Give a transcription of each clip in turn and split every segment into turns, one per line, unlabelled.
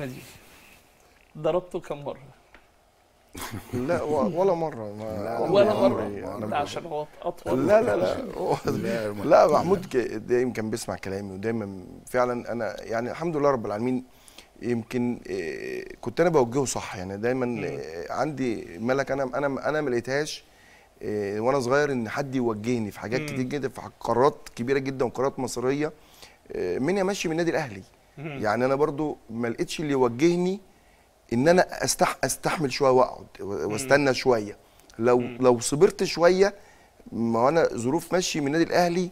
دي ضربته كم مره
لا و- ولا مره ما
لا،
عمري-
ولا
عمري
مره
أنا
ده عشان هو اطول
لا لا لا هو-
لا، ما-
لا محمود ك- دايما كان بيسمع كلامي ودايما فعلا انا يعني الحمد لله رب العالمين يمكن آه، كنت انا بوجهه صح يعني دايما آه، عندي ملك انا انا انا ما لقيتهاش آه، وانا صغير ان حد يوجهني في حاجات
مم.
كتير جدا في قرارات كبيره جدا وقرارات مصيريه آه، مني ماشي من النادي الاهلي
مم.
يعني انا برضو ما لقيتش اللي يوجهني ان انا استح استحمل شويه واقعد و- واستنى شويه لو
مم.
لو صبرت شويه ما انا ظروف مشي من النادي الاهلي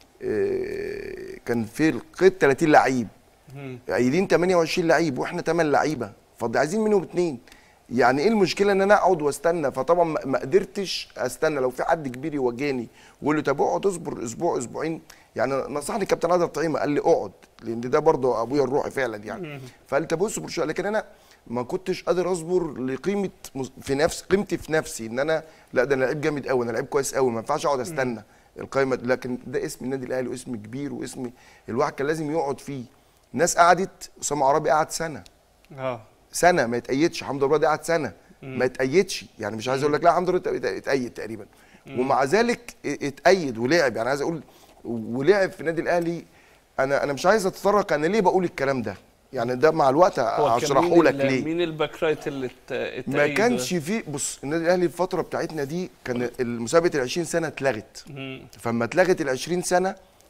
آه، كان في القيد 30 لعيب
مم.
قايلين 28 لعيب واحنا 8 لعيبه فاضي عايزين منهم اتنين يعني ايه المشكله ان انا اقعد واستنى فطبعا ما ما قدرتش استنى لو في حد كبير يوجهني ويقول له طب اقعد اصبر اسبوع اسبوعين يعني نصحني كابتن عادل طعيمه قال لي اقعد لان ده برضه ابويا الروحي فعلا يعني فقال لي طب اصبر شويه لكن انا ما كنتش قادر اصبر لقيمه مس- في نفس قيمتي في نفسي ان انا لا ده انا لعيب جامد قوي انا لعيب كويس قوي ما ينفعش اقعد استنى القايمه دي. لكن ده اسم النادي الاهلي واسم كبير واسم الواحد كان لازم يقعد فيه ناس قعدت اسامه عرابي قعد سنه
اه
سنه ما يتأيدش حمد الله ده قعد سنه ما يتأيدش يعني مش عايز اقول لك لا حمد الله ات- اتأيد تقريبا ومع ذلك ا- اتأيد ولعب يعني عايز اقول ولعب في النادي الاهلي انا انا مش عايز اتطرق انا ليه بقول الكلام ده يعني ده مع الوقت
هو كان
هشرحه
مين
لك
ال-
ليه
مين الباك رايت اللي ات-
ما
اتأيد
كانش فيه بص النادي الاهلي الفتره بتاعتنا دي كان المسابقه ال 20 سنه اتلغت
مم.
فلما اتلغت ال 20 سنه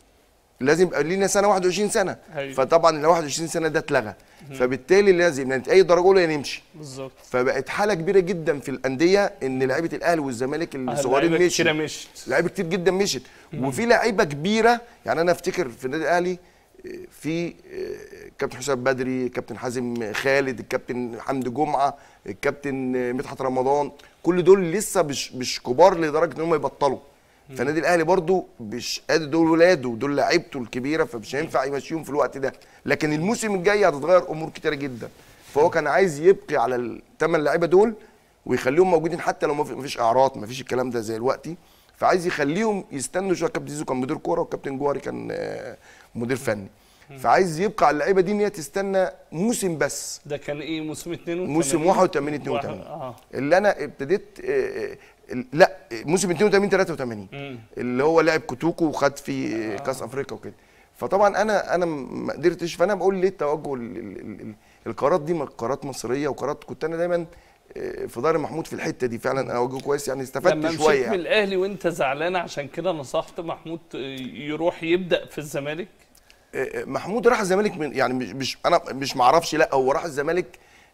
لازم يبقى لينا سنه 21 سنه
أيوة.
فطبعا ال 21 سنه ده اتلغى فبالتالي لازم نتأيد درجه اولى يا نمشي
بالظبط
فبقت حاله كبيره جدا في الانديه ان لعيبه الاهلي والزمالك
آه،
الصغيرين
لعيبة
مشوا
كتيرة مشت
لعيبه كتير جدا مشت وفي لعيبه كبيره يعني انا افتكر في النادي الاهلي آه، في آه، كابتن حسام بدري كابتن حازم خالد الكابتن حمدي جمعه الكابتن آه، مدحت رمضان كل دول لسه مش مش كبار لدرجه ان هم يبطلوا فالنادي الاهلي برضو مش قادر دول ولاده دول لعيبته الكبيره فمش هينفع يمشيهم في الوقت ده لكن الموسم الجاي هتتغير امور كتيره جدا فهو كان عايز يبقي على الثمان لعيبه دول ويخليهم موجودين حتى لو ما في- ما فيش اعراض ما فيش الكلام ده زي دلوقتي فعايز يخليهم يستنوا شويه كابتن زيزو كان مدير كوره وكابتن جوهري كان آه، مدير فني فعايز يبقى على اللعيبه دي ان هي تستنى موسم بس
ده كان ايه موسم 82
موسم 81 82
اه
اللي انا ابتديت آه، آه، لا موسم 82 83
مم.
اللي هو لعب كوتوكو وخد في كاس افريقيا وكده فطبعا انا انا ما قدرتش فانا بقول ليه التوجه ال- ال- ال- ال- القرارات دي قرارات مصريه وقرارات كنت انا دايما آه، في ظهر محمود في الحته دي فعلا انا وجهه كويس يعني
لما
استفدت
مشيت
شويه
من
يعني.
الاهلي وانت زعلان عشان كده نصحت محمود يروح يبدا في الزمالك
آه، محمود راح الزمالك من يعني مش, مش انا مش معرفش لا هو راح الزمالك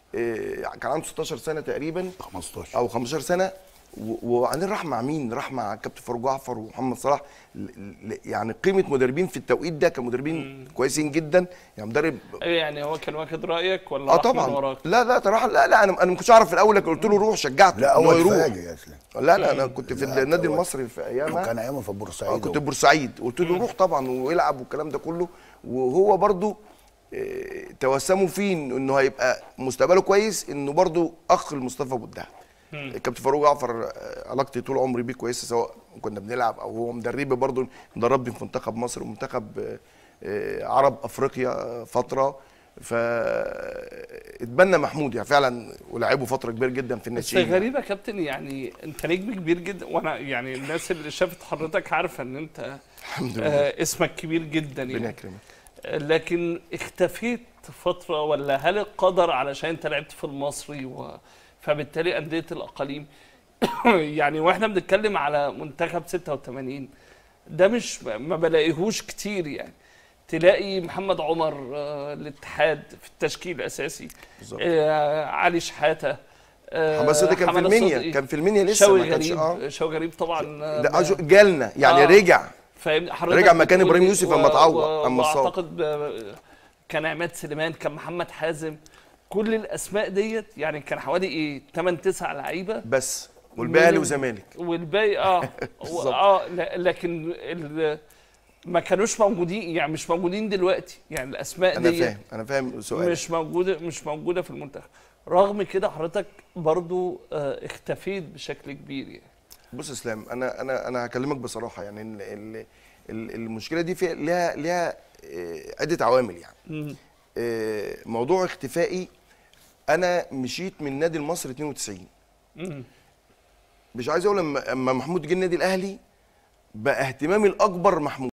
آه، كان عنده 16 سنه تقريبا
15
او 15 سنه و- وبعدين راح مع مين؟ راح مع كابتن فاروق جعفر ومحمد صلاح ل- ل- يعني قيمه مدربين في التوقيت ده كمدربين كويسين جدا يعني مدرب
ايه يعني هو كان واخد رايك ولا
اه
راح من
طبعا
وراك
لا لا صراحه لا لا انا انا ما كنتش اعرف في الاول لكن قلت له روح شجعته
لا
إن هو
هو
يروح
اتفاجئ يا اسلام
لا لا انا كنت في
لا،
النادي
هو-
المصري في ايامها
كان ايامه في
اه
بورسعيد
كنت
هو.
في بورسعيد قلت له روح طبعا ويلعب والكلام ده كله وهو برضو آه، توسموا فيه إنه- انه هيبقى مستقبله كويس انه برضو اخ لمصطفى ابو الدهب الكابتن فاروق جعفر آه، علاقتي طول عمري بيه كويسه سواء كنا بنلعب او هو مدربي برضو مدربني في منتخب مصر ومنتخب آه، آه، عرب افريقيا آه، فتره فاتبنى محمود يعني فعلا ولعبه فتره كبيره جدا في
بس
الناشئين
غريبه يا كابتن يعني انت نجم كبير جدا وانا يعني الناس اللي شافت حضرتك عارفه ان انت
الحمد لله
آه اسمك كبير جدا
ربنا
يعني
يكرمك
آه، لكن اختفيت فتره ولا هل القدر علشان انت لعبت في المصري و... فبالتالي انديه الاقاليم يعني واحنا بنتكلم على منتخب 86 ده مش ما بلاقيهوش كتير يعني تلاقي محمد عمر آه، الاتحاد في التشكيل الاساسي
بالظبط
آه علي شحاته آه،
محمد صدقي كان في
حمادة
المنيا
صدقي،
كان في المنيا لسه
شوقي
ما كانش
غريب
اه
شوقي غريب طبعا آه،
ده
ما-
أجو- جالنا يعني
آه.
رجع
فاهم حضرتك
رجع مكان
بتقول
إبراهيم
إيه؟
يوسف
و-
أما اتعور،
و-
أما اتصاب.
واعتقد ب- كان عماد سليمان كان محمد حازم كل الاسماء ديت يعني كان حوالي ايه 8 9 لعيبه
بس والباقي اهلي
من-
وزمالك
والباقي اه و-
بالظبط.
اه ل- لكن ال- ما كانوش موجودين يعني مش موجودين دلوقتي يعني الاسماء
انا
ديت
فاهم انا فاهم سؤالك
مش موجوده مش موجوده في المنتخب رغم كده حضرتك برضو آه اختفيت بشكل كبير يعني
بص يا اسلام انا انا انا هكلمك بصراحه يعني ال ال ال المشكله دي فيها ليها ليها آه، عده عوامل يعني
مم.
آه، موضوع اختفائي انا مشيت من نادي المصري 92
مم.
مش عايز اقول لما اما محمود جه النادي الاهلي بقى اهتمامي الاكبر محمود